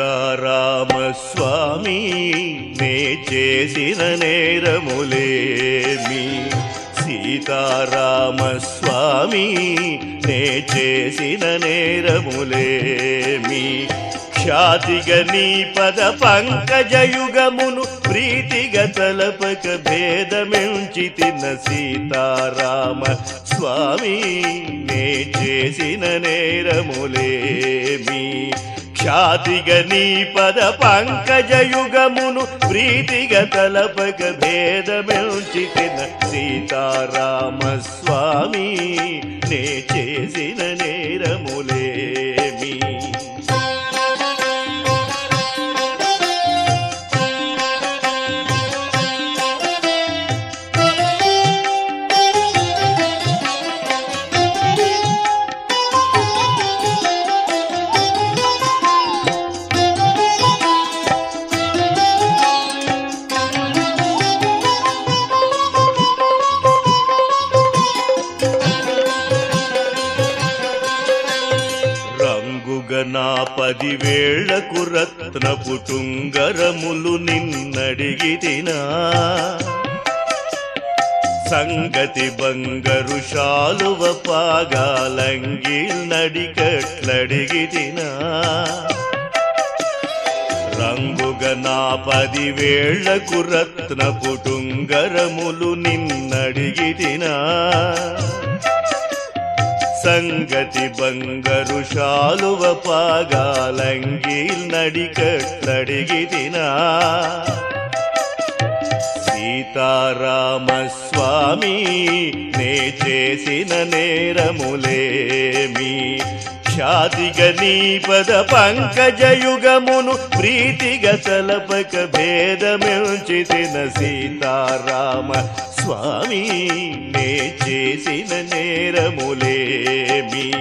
సీతారామ స్వామి నే చేసిన నేరములేమి సీతారామ స్వామి నే చేసిన నేరములేమి ఖ్యాతిగ నీ పద పంకజయుగమును ప్రీతిగ తలపక భేదమెంచి తిన్న సీతారామ స్వామి నే చేసిన నేరములేమి ఖ్యాతిగ నీ పద పంకజయుగమును ప్రీతిగ తలపక భేదమెంచి తిన్న సీతారామ స్వామి నే చేసిన నేరములేమి రంగుగ నా పదివేళ్లకు రత్నపు టుంగరములు నిన్నడిగితినా సంగతి బంగరు శాలువ పాగాలంగి నడికట్లడిగితినా రంగుగ నా పదివేళ్లకు రత్నపు టుంగరములు నిన్నడిగితినా సంగతి బంగరు శాలువ పాగాలంగి నడికట్లడిగితినా సీతారామ స్వామి నే చేసిన నేరములేమి ఖ్యాతిగ నీ పద పంకజయుగమును ప్రీతిగ తలపక భేదమించితిన సీతారామ స్వామి నే చేసిన నేరములేమి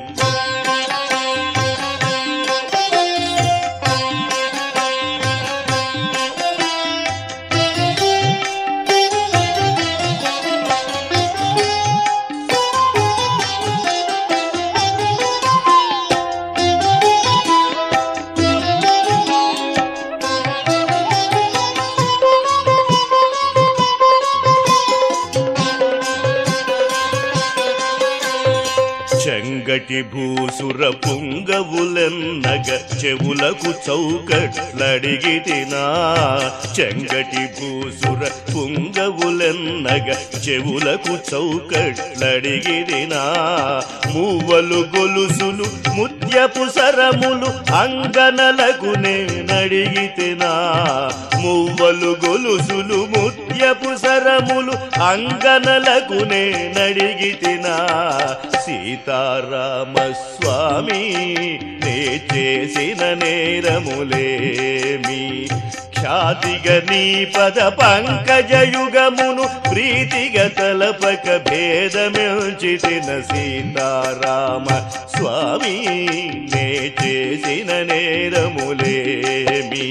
చెంగటి భూసుర పుంగవులన్నగ చెవులకు చౌకట్లడిగితినా చెంగటి భూసుర పుంగవులన్నగ చెవులకు చౌకట్లడిగితినా మూవలు గొలుసులు ముత్యపు సరములు అంగనలకు నేనడిగితినా మువ్వలు గొలుసులు ముత్యపు సరములు అంగనలకు నేనడిగితినా సీతారామ స్వామి నే చేసిన నేరములేమి ఖ్యాతిగ నీ పద పంకజయుగమును ప్రీతిగ తలపక భేదమించితిన సీతారామ స్వామి నే చేసిన నేరములేమి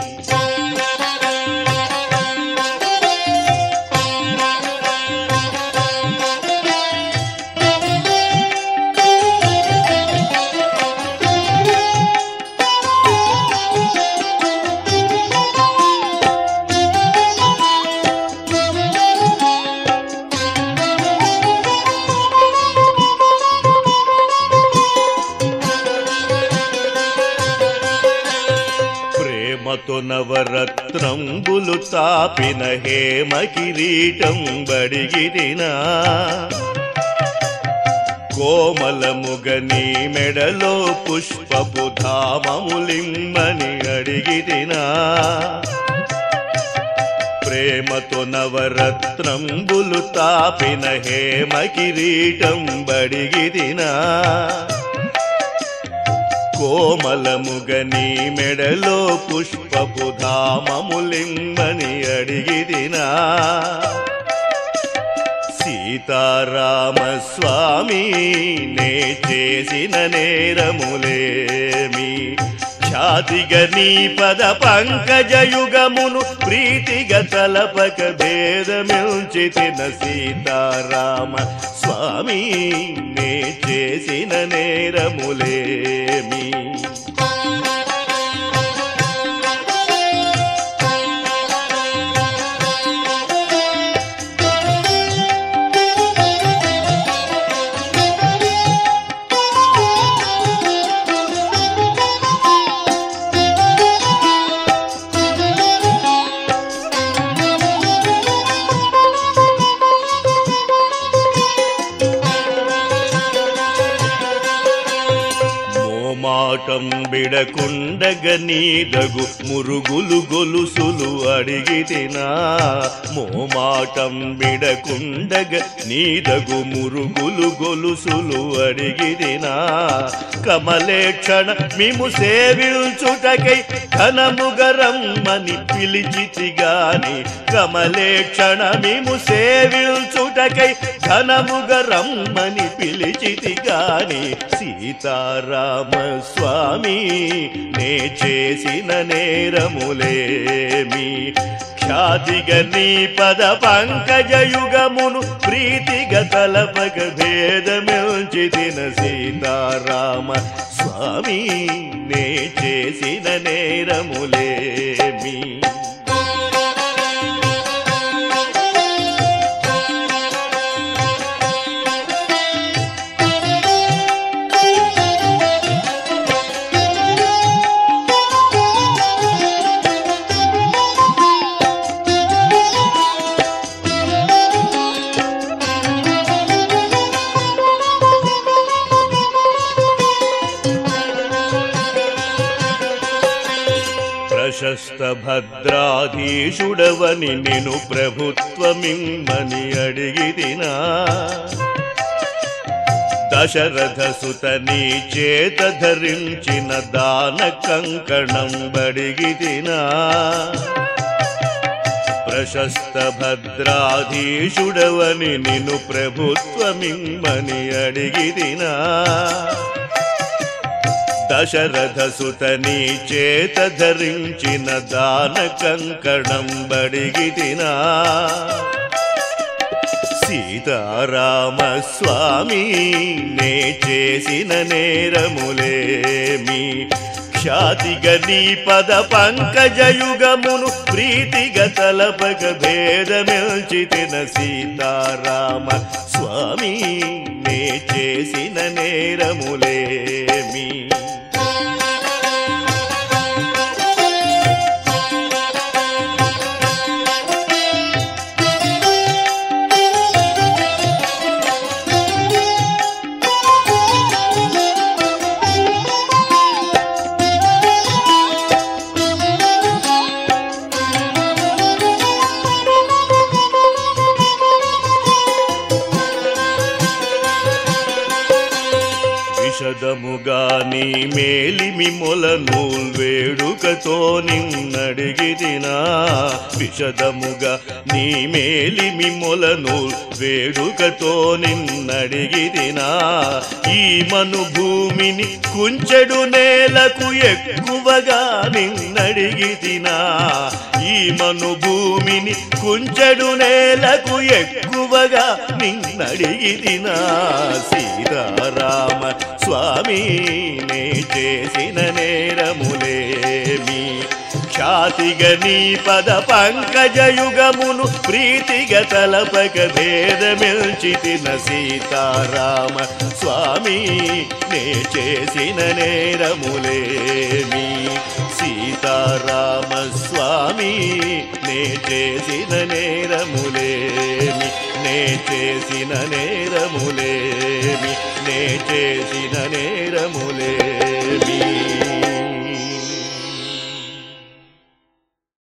ప్రేమతో నవరత్నంబులు తాపిన హేమ కిరీటం బడిగిరినా కోమలముగ నీ మెడలో పుష్పపు ధామములిమ్మని అడిగిదినా ప్రేమతో నవరత్నంబులు తాపిన హేమ కిరీటం బడిగిదినా కోమలముగ నీ మెడలో పుష్పపు ధామములిమ్మని అడిగిదినా సీతారామ స్వామి నే చేసిన నేరములేమి ఖ్యాతిగ నీ పద పంకజయుగమును ప్రీతిగ తలపక భేదమించితిన సీతారామ స్వామి నే చేసిన నేరములేమి మోమాటం బిడకుండగ నీదగు మురుగులు గొలుసులు అడిగితినా మోమాటం బిడకుండగ నీదగు మురుగులు గొలుసులు అడిగితినా కమలేక్షణ మిము సేవించుటకై ఘనముగరమ్మని పిలిచితి గాని కమలేక్షణ మిము సేవించుటకై ఘనముగరమ్మని పిలిచితి గాని సీతారామ స్వామి నే చేసిన నేరములేమి ఖ్యాతిగ నీ పద పంకజయుగమును ప్రీతిగ తలపక భేదమించితిన సీతారామ స్వామి నే చేసిన నేరములేమి ప్రశస్త భద్రాధీశుడవని నిను ప్రభుత్వమిమ్మని అడిగిదినా దశరథ సుత నీ చేత ధరించిన దాన కంకణం బడిగిదినా ప్రశస్త భద్రాధీశుడవని నిను ప్రభుత్వమిమ్మని అడిగిదినా దశరథ సుత నీ చేత ధరించిన దాన కంకణం బడిగితినా సీతారామ స్వామి నే చేసిన నేరములేమి ఖ్యాతిగ నీ పద పంకజయుగమును ప్రీతిగ తలపక భేదమిల్చితిన సీతారామ స్వామి నే చేసిన నేరములేమి విషదముగా నీ మేలిమి మొల నూల్ వేడుకతో నిన్నడిగిదినా విషదముగా నీ మేలిమి మొల నూల్ వేడుకతో నిన్నడిగిదినా ఈ మను భూమిని కుంచెడు నేలకు ఎక్కువగా నిన్నడిగిదినా ఈ మను భూమిని కుంచెడు నేలకు ఎక్కువగా నిన్నడిగిదినా సీతారామ స్వామి నే చేసిన నేరములేమి ఖ్యాతిగ నీ పద పంకజయుగమును ప్రీతిగ తలపక భేదమిల్చితిన సీతారామ స్వామి నే చేసిన నేరములేమి సీతారామ స్వామి నే చేసిన నేరములేమి నే చేసిన నేరములేమి నే చేసిన నేరములేమి